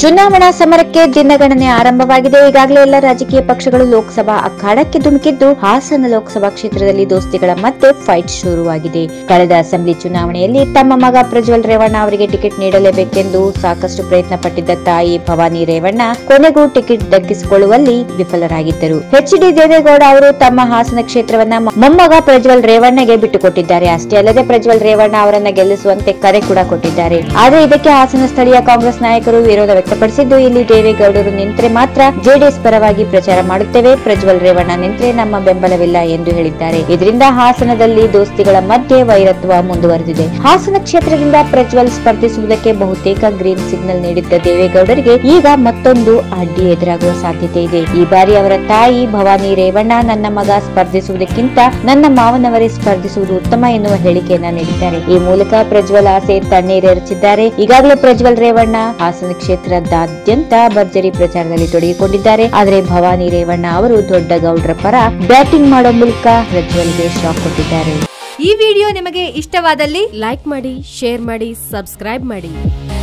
ಚುನಾವಣಾ ಸಮರಕ್ಕೆ ದಿನಗಣನೆ ಆರಂಭವಾಗಿದೆ ಈಗಾಗಲೇ ಎಲ್ಲ ರಾಜಕೀಯ ಪಕ್ಷಗಳು ಲೋಕಸಭಾ ಅಖಾಡಕ್ಕೆ ಧುಮುಕಿದ್ದು ಹಾಸನ ಲೋಕಸಭಾ ಕ್ಷೇತ್ರದಲ್ಲಿ ದೋಸ್ತಿಗಳ ಮತ್ತೆ ಫೈಟ್ ಶುರುವಾಗಿದೆ ಕಳೆದ ಅಸೆಂಬ್ಲಿ ಚುನಾವಣೆಯಲ್ಲಿ ತಮ್ಮ ಮಗ ಪ್ರಜ್ವಲ್ ರೇವಣ್ಣ ಅವರಿಗೆ ಟಿಕೆಟ್ ನೀಡಲೇಬೇಕೆಂದು ಸಾಕಷ್ಟು ಪ್ರಯತ್ನ ಪಟ್ಟಿದ್ದ ತಾಯಿ ಭವಾನಿ ರೇವಣ್ಣ ಕೊನೆಗೂ ಟಿಕೆಟ್ ದಕ್ಕಿಸಿಕೊಳ್ಳುವಲ್ಲಿ ವಿಫಲರಾಗಿದ್ದರು ಎಚ್ ಡಿ ದೇವೇಗೌಡ ಅವರು ತಮ್ಮ ಹಾಸನ ಕ್ಷೇತ್ರವನ್ನ ಮ- ಮೊಮ್ಮಗ ಪ್ರಜ್ವಲ್ ರೇವಣ್ಣಗೆ ಬಿಟ್ಟುಕೊಟ್ಟಿದ್ದಾರೆ ಅಷ್ಟೇ ಅಲ್ಲದೆ ಪ್ರಜ್ವಲ್ ರೇವಣ್ಣ ಅವರನ್ನ ಗೆಲ್ಲಿಸುವಂತೆ ಕರೆ ಕೂಡ ಕೊಟ್ಟಿದ್ದಾರೆ ಆದರೆ ಇದಕ್ಕೆ ಹಾಸನ ಸ್ಥಳೀಯ ಕಾಂಗ್ರೆಸ್ ನಾಯಕರು ವಿರೋಧ ವ್ಯಕ್ತಪಡಿಸಿದ್ದು ಇಲ್ಲಿ ದೇವೇಗೌಡರು ನಿಂತರೆ ಮಾತ್ರ ಜೆಡಿಎಸ್ ಪರವಾಗಿ ಪ್ರಚಾರ ಮಾಡುತ್ತೇವೆ ಪ್ರಜ್ವಲ್ ರೇವಣ್ಣ ನಿಂತರೆ ನಮ್ಮ ಬೆಂಬಲವಿಲ್ಲ ಎಂದು ಹೇಳಿದ್ದಾರೆ ಇದರಿಂದ ಹಾಸನದಲ್ಲಿ ದೋಸ್ತಿಗಳ ಮಧ್ಯೆ ವೈರತ್ವ ಮುಂದುವರೆದಿದೆ ಹಾಸನ ಕ್ಷೇತ್ರದಿಂದ ಪ್ರಜ್ವಲ್ ಸ್ಪರ್ಧಿಸುವುದಕ್ಕೆ ಬಹುತೇಕ ಗ್ರೀನ್ ಸಿಗ್ನಲ್ ನೀಡಿದ್ದ ದೇವೇಗೌಡರಿಗೆ ಈಗ ಮತ್ತೊಂದು ಅಡ್ಡಿ ಎದುರಾಗುವ ಸಾಧ್ಯತೆ ಇದೆ ಈ ಬಾರಿ ಅವರ ತಾಯಿ ಭವಾನಿ ರೇವಣ್ಣ ನನ್ನ ಮಗ ಸ್ಪರ್ಧಿಸುವುದಕ್ಕಿಂತ ನನ್ನ ಮಾವನವರೇ ಸ್ಪರ್ಧಿಸುವುದು ಉತ್ತಮ ಎನ್ನುವ ಹೇಳಿಕೆಯನ್ನ ನೀಡಿದ್ದಾರೆ ಈ ಮೂಲಕ ಪ್ರಜ್ವಲ್ ಆಸೆ ತಣ್ಣೀರೆರಚಿದ್ದಾರೆ ಈಗಾಗಲೇ ಪ್ರಜ್ವಲ್ ರೇವಣ್ಣ ಹಾಸನ ಕ್ಷೇತ್ರದಾದ್ಯಂತ ಭರ್ಜರಿ ಪ್ರಚಾರದಲ್ಲಿ ತೊಡಗಿಕೊಂಡಿದ್ದಾರೆ ಆದರೆ ಭವಾನಿ ರೇವಣ್ಣ ಅವರು ದೊಡ್ಡ ಗೌಡ್ರ ಪರ ಬ್ಯಾಟಿಂಗ್ ಮಾಡೋ ಮೂಲಕ ಪ್ರಜ್ವಲ್ಗೆ ಶಾಕ್ ಕೊಟ್ಟಿದ್ದಾರೆ ಈ ವಿಡಿಯೋ ನಿಮಗೆ ಇಷ್ಟವಾದಲ್ಲಿ ಲೈಕ್ ಮಾಡಿ ಶೇರ್ ಮಾಡಿ ಸಬ್ಸ್ಕ್ರೈಬ್ ಮಾಡಿ